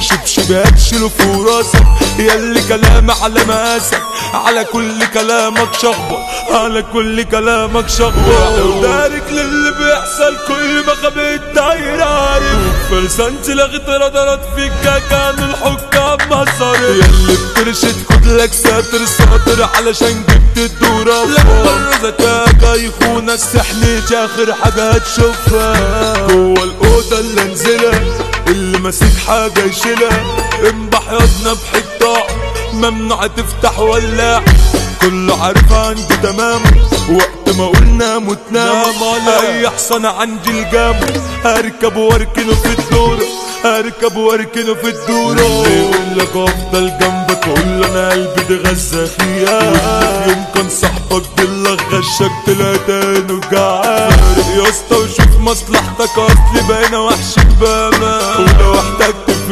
شبشبات شيله فوق راسك ياللي كلام على مقاسك على كل كلامك شخبط على كل كلامك شخبط دارك للي بيحصل كل ما خبيت داير عارف فرسانتي لغت ردرت فيك كان الحكام مصاري ياللي بترشد كدلك ساتر ساتر علشان جبت الدورة لما ذكاك يخون السحليج اخر حاجة هتشوفها جوه الأوضة اللي انزلها اللي ماسك حاجة يشيلها انبح يضنا بحطة ممنوع تفتح ولاع كله عارف عندي تمام وقت ما قلنا متنام اي حصان عندي الجام اركب واركنه في الدورة اركب واركنه في الدورة يقول لك افضل جنبك اقول له انا قلبي ده غزاخية يوم كان صاحبك بالله غشك طلعت عينه جعان يا اسطى وشوف مصلحتك اصلي بقينا وحش بامانة ولو احتجت